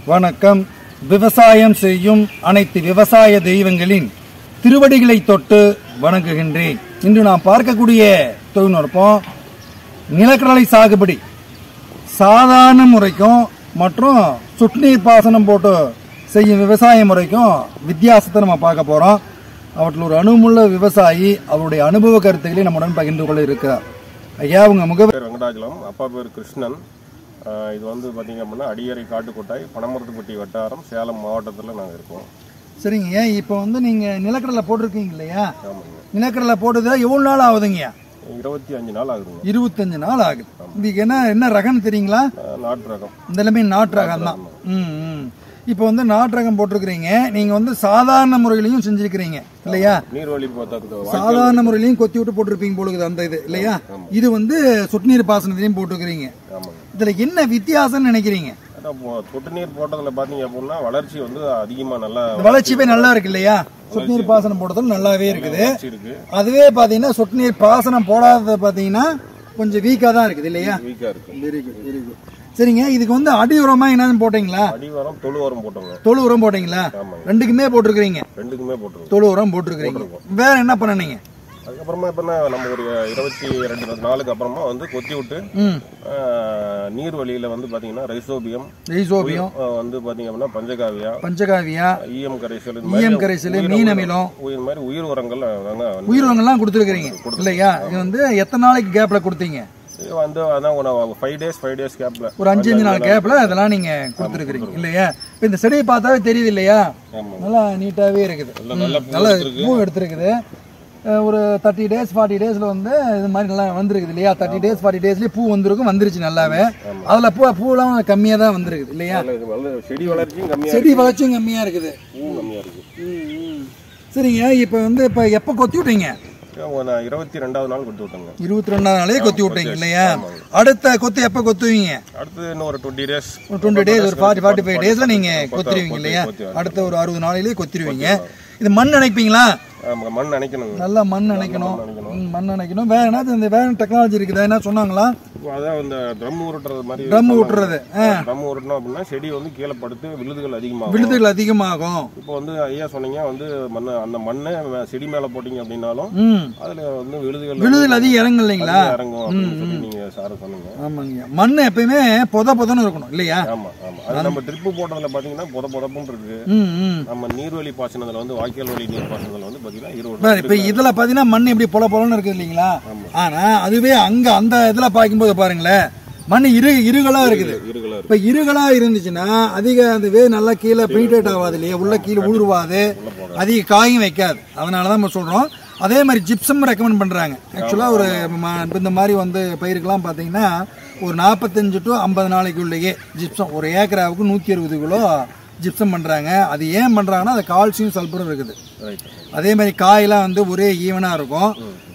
வணக்கம் விவசாயம் செய்யும் அனைத்து விவசாய தெய்வங்களின் திருவடிகளை தொட்டு வணங்குகின்றேன் இன்று நாம் பார்க்கக்கூடிய தொழில்நுட்பம் நிலக்கடலை சாகுபடி சாதாரண முறைக்கும் மற்றும் சொட்டுநீர் பாசனம் போட்டு செய்யும் விவசாய முறைக்கும் வித்தியாசத்தை நம்ம பார்க்க போகிறோம் அவற்றில் ஒரு அனுபவமுள்ள விவசாயி அவருடைய அனுபவ கருத்துக்களை நம்முடன் பகிர்ந்து கொள்ள இருக்கிறார் ஐயா உங்க முக பேர் வெங்கடாச்சலம் அப்பா பேர் கிருஷ்ணன் ஆஹ் இது வந்து பார்த்தீங்க அப்படின்னா அடியறை காட்டுக்கொட்டாய் பனமரத்துப்பட்டி வட்டாரம் சேலம் மாவட்டத்தில் நாங்கள் இருக்கோம் சரிங்க இப்போ வந்து நீங்கள் நிலக்கடலை போட்டிருக்கீங்க இல்லையா ஆமாங்க நிலக்கடலை போட்டது எவ்வளோ நாள் ஆகுதுங்க இருபத்தி அஞ்சு நாள் ஆகுதுங்க இருபத்தஞ்சு நாள் ஆகுது இதுக்கு என்ன என்ன ரகம்னு தெரியுங்களா ஆஹ் நாட்டு ரகம் இந்த எல்லாமே நாட்டு ரகம் தான் ம் ம் இப்போ வந்து நாட்டு ரகம் போட்டிருக்கிறீங்க நீங்கள் வந்து சாதாரண முறையிலையும் செஞ்சுருக்கிறீங்க இல்லையா நீர்வழி பார்த்தா சாதாரண முறையிலையும் கொத்தி விட்டு போட்டிருப்பீங்க போலுக்குது அந்த இது இல்லையா இது வந்து சொட்டுநீர் பாசனத்திலையும் போட்டிருக்கிறீங்க ஆமாங்க இதில் என்ன வித்தியாசம்னு நினைக்கிறீங்க அதான் இப்போ சொட்டு நீர் போட்டதில் பார்த்தீங்க அப்படின்னா வளர்ச்சி வந்து அதிகமாக நல்லா வளர்ச்சியே நல்லா இருக்கு இல்லையா சொட்டுநீர் பாசனம் போட்டதும் நல்லாவே இருக்குது வளர்ச்சி இருக்கு அதுவே பார்த்தீங்கன்னா சொட்டுநீர் பாசனம் போடாதது பார்த்தீங்கன்னா கொஞ்சம் வீக்காக தான் இருக்குது இல்லையா வீக்காக இருக்கு வெரி குட் வெரி குட் சரிங்க இதுக்கு வந்து அடி உரமா என்னன்னு போட்டீங்களா அடி உரம் தொழு உரம் போட்டோங்க தொழு உரம் போட்டீங்களா ஆமாங்க ரெண்டுக்குமே போட்டிருக்கிறீங்க ரெண்டுக்குமே போட்டுருவோம் தொழு உரம் போட்டிருக்கிறீங்க வேற என்ன பண்ணனீங்க அதுக்கப்புறமா இப்போ நம்ம ஒரு இருபத்தி ரெண்டு நாளுக்கு அப்புறமா வந்து கொத்தி விட்டு ம் ஆஹ் நீர் வழியில் வந்து பார்த்தீங்கன்னா ரைசோபியம் ரைசோபியம் ஆஹ் வந்து பார்த்தீங்க அப்படின்னா பஞ்சகாவியா பஞ்சகாவியா ஈயம் கரைசல் இந்த ஈயம் மாதிரி கரைசல் உயிர் மீன் உரம், அமிலம் உயிர் மாதிரி உயிர் உரங்கள் நாங்க வந்து உயிர் உரங்கள்லாம் கொடுத்துருக்கிறீங்க இல்லையா இது வந்து எத்தனை நாளைக்கு கேப்ல கொடுத்தீங்க இது வந்து அதான் ஒரு ஃபைவ் டேஸ் ஃபைவ் டேஸ் கேப்ல ஒரு அஞ்சு அஞ்சு நாள் கேப்ல அதெல்லாம் நீங்க கொடுத்துருக்கிறீங்க இல்லையா இப்போ இந்த செடியை பார்த்தாவே தெரியுது இல்லையா ஆமா நல்லா நீட்டாவே இருக்குது நல்ல நல்ல பூ நல்லா எடுத்திருக்கு. பூ எடுத்திருக்குது அஹ் ஒரு தேர்ட்டி டேஸ் ஃபார்ட்டி டேஸ்ல வந்து இது மாதிரி நல்லா வந்திருக்குது இல்லையா தேர்ட்டி டேஸ் ஃபார்ட்டி டேஸ்லயே பூ வந்திருக்கும் வந்துருச்சு நல்லாவே அதுல பூ பூலாம் கம்மியா தான் வந்திருக்குது இல்லையா நல்ல இது நல்ல செடி வளர்ச்சியும் கம்மியா செடி வளர்ச்சியும் கம்மியா இருக்குது இருக்கு பூ கம்மியா இருக்கு சரிங்க இப்போ வந்து இப்போ எப்போ கொத்தி விட்டீங்க ஒரு நான் இருபத்தி ரெண்டாவது நாள் கொடுத்து விட்டேங்க இருபத்தி ரெண்டாம் நாளே கொத்தி விட்டீங்க இல்லையா அடுத்த கொத்து எப்போ கொத்துவீங்க அடுத்து இன்னும் ஒரு டுவெண்ட்டி டேஸ் ஒரு டுவெண்ட்டி டேஸ் ஒரு ஃபார்ட்டி ஃபார்ட்டி ஃபைவ் டேஸ்ல நீங்க கொத்திருவீங்க இல்லையா அடுத்த ஒரு அறுபது நாளிலே கொத்திருவீங்க இது மண் நினைப்பீங்களா மண் நினைக்கணுங்க நல்லா மண் நினைக்கணும் ம், மண் நினைக்கணும் வேற என்ன இந்த வேற டெக்னாலஜி இருக்குதா என்ன சொன்னாங்களா அதான் இந்த ட்ரம் உருட்டுறது மாதிரி ட்ரம் விட்டுறது ட்ரம் உருட்டணும் அப்படின்னா செடி வந்து கீழே படுத்து விழுதுகள் அதிகமாகும் விழுதுகள் அதிகமாகும் இப்போ வந்து ஐயா சொன்னீங்க வந்து மண் அந்த மண்ணை செடி மேல போட்டீங்க அப்படின்னாலும் ம் அதுல வந்து விழுதுகள் விழுதுகள் அதிகம் இறங்கும் இல்லைங்களா அதிகம் இறங்கும் அப்படின்னு சொல்லி நீங்க சார் சொன்னீங்க ஆமாங்க மண் எப்பயுமே பொத பொதன்னு இருக்கணும் இல்லையா ஆமா ஆமா அது நம்ம ட்ரிப்பு போட்டதுல பாத்தீங்கன்னா புத புதப்புன்னு இருக்கு ம் ம் நம்ம நீர்வழி பாசனத்துல வந்து வாய்க்கால் வழி நீர் பாசனத்துல வந்து பாத்தீங்கன்னா இருபது பாரு, இப்ப இதுல பாத்தீங்கன்னா மண் இப்படி பொல பொலன்னு இருக்குது இல்லைங்களா ஆனா அதுவே அங்க அந்த இதுல பார்க்கும்போது பாருங்களேன் மண் இரு இருகளா இருக்குது இருகளா இருக்கு இப்ப இருகளா இருந்துச்சுன்னா அதிக அந்த வே நல்லா கீழே பெனிட்ரேட் ஆகாது இல்லையா உள்ள கீழே ஊடுருவாது அதிக காயும் வைக்காது அதனால தான் நம்ம சொல்றோம் அதே மாதிரி ஜிப்சம் ரெக்கமெண்ட் பண்றாங்க ஆக்சுவலா ஒரு ம- இப்ப இந்த மாதிரி வந்து பயிருக்கெல்லாம் பாத்தீங்கன்னா ஒரு நாற்பத்தஞ்சு டு ஐம்பது நாளைக்குள்ளேயே ஜிப்சம் ஒரு ஏக்கராவுக்கு நூற்றி அறுபது கிலோ ஜிப்சம் பண்றாங்க அது ஏன் பண்றாங்கன்னா அது கால்சியம் சல்பரும் இருக்குது ரைட் அதே மாதிரி காயெல்லாம் வந்து ஒரே ஈவனாக இருக்கும்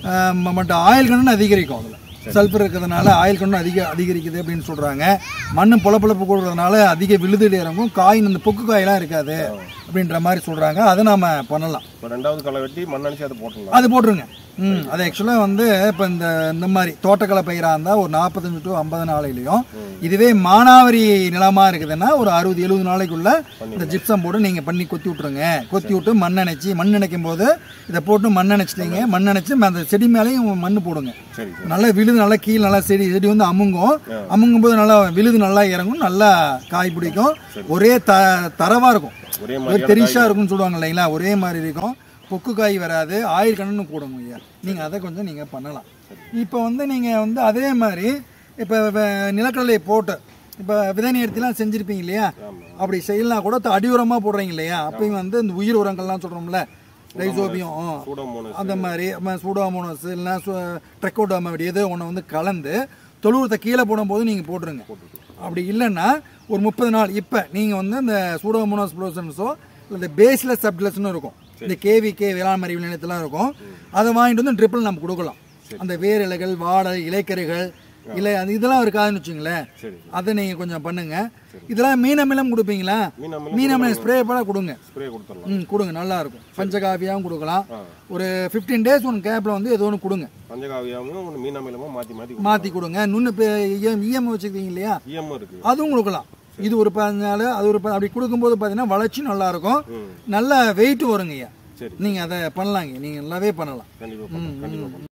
மற்ற ஆயில் கண்ணு அதிகரிக்கும் அதில் சல்ஃபர் இருக்கிறதுனால ஆயில் கண்ணு அதிக அதிகரிக்குது அப்படின்னு சொல்கிறாங்க மண் பொலப்பொலப்பு கொடுக்கறதுனால அதிக விழுதுல இறங்கும் காய் இந்த பொக்கு காயெல்லாம் இருக்காது அப்படின்ற மாதிரி சொல்கிறாங்க அதை நாம் பண்ணலாம் இப்போ ரெண்டாவது களை வெட்டி மண் அடிச்சு அதை போட்டுடலாம் அது போட்டுருங்க ம் அது ஆக்சுவலாக வந்து இப்போ இந்த இந்த மாதிரி தோட்டக்கலை பயிராக இருந்தால் ஒரு நாற்பத்தஞ்சு டு ஐம்பது நாளையிலையும் இதுவே மானாவரி நிலமாக இருக்குதுன்னா ஒரு அறுபது எழுபது நாளைக்குள்ள இந்த ஜிப்சம் போட்டு நீங்கள் பண்ணி கொத்தி விட்ருங்க கொத்தி விட்டு மண் அணைச்சி மண் நினைக்கும் போது இதை போட்டு மண் அணைச்சிட்டீங்க மண் அணைச்சி அந்த செடி மேலேயும் மண் போடுங்க சரி நல்லா விழுது நல்லா கீழே நல்லா செடி செடி வந்து அமுங்கும் அமுங்கும் போது நல்லா விழுது நல்லா இறங்கும் நல்லா காய் பிடிக்கும் ஒரே த தரவாக இருக்கும் ஒரே ஒரு மாதிரி தெரிஷா இருக்கும்னு சொல்லுவாங்க இல்லைங்களா ஒரே மாதிரி இருக்கும் பொக்கு காய் வராது ஆயில் கண்ணு கூடும் ஐயா நீங்கள் அதை கொஞ்சம் நீங்கள் பண்ணலாம் இப்போ வந்து நீங்கள் வந்து அதே மாதிரி இப்போ நிலக்கடலையை போட்டு இப்போ விதை நேர்த்திலாம் செஞ்சுருப்பீங்க இல்லையா அப்படி செய்யலாம் கூட த- அடி உரமாக போடுறீங்க இல்லையா அப்பயும் வந்து இந்த உயிர் உரங்கள்லாம் சொல்கிறோம்ல ரைசோபியம் சூடோமோனஸ் அந்த மாதிரி சூடோமோனஸ் இல்லைன்னா ட்ரெக்கோடாமடி ஏதோ ஒன்று வந்து கலந்து தொழுவத்தை கீழே போடும்போது நீங்கள் போட்டுருங்க அப்படி இல்லைன்னா ஒரு முப்பது நாள் இப்போ நீங்கள் வந்து இந்த சூடோமோனஸ் ப்ளோசன்ஸோ இல்லை இந்த பேஸ்லெஸ் சப்ளஸ்னு இருக்கும் இந்த கேவிகே வேளாண் அறிவு நிலையத்தெல்லாம் இருக்கும் அதை வாங்கிட்டு வந்து ட்ரிப்பிள் நம்ம கொடுக்கலாம் அந்த வேர் இலைகள் வாடை இலைக்கறிகள் இல்லை அது இதெல்லாம் இருக்காதுன்னு வச்சுங்களேன் சரி அதை நீங்கள் கொஞ்சம் பண்ணுங்க இதெல்லாம் மீன் அமிலம் கொடுப்பீங்களா மீன் அமிலம் மீன் அமிலம் ஸ்ப்ரே பண்ண கொடுங்க ஸ்ப்ரே கொடுத்துடலாம் ம் கொடுங்க நல்லா இருக்கும் பஞ்சகாவியாவும் கொடுக்கலாம் ஒரு ஃபிஃப்டீன் டேஸ் ஒன்று கேப்பில் வந்து ஏதோ ஒன்று கொடுங்க பஞ்சகாவியாவும் ஒன்று மீன் அமிலமும் மாற்றி மாற்றி மாற்றி கொடுங்க நுண்ணு இப்போ இஎம் வச்சுருக்கீங்க இல்லையா இஎம் இருக்கு அதுவும் கொடுக்கலாம் இது ஒரு பதினஞ்சு நாள் அது ஒரு ப- அப்படி கொடுக்கும்போது பார்த்தீங்கன்னா வளர்ச்சி நல்லா இருக்கும் ம் நல்ல வெயிட் வருங்கய்யா சரி நீங்கள் அதை பண்ணலாங்க நீங்கள் நல்லாவே பண்ணலாம் கண்டிப்பாக கண்டிப்பாக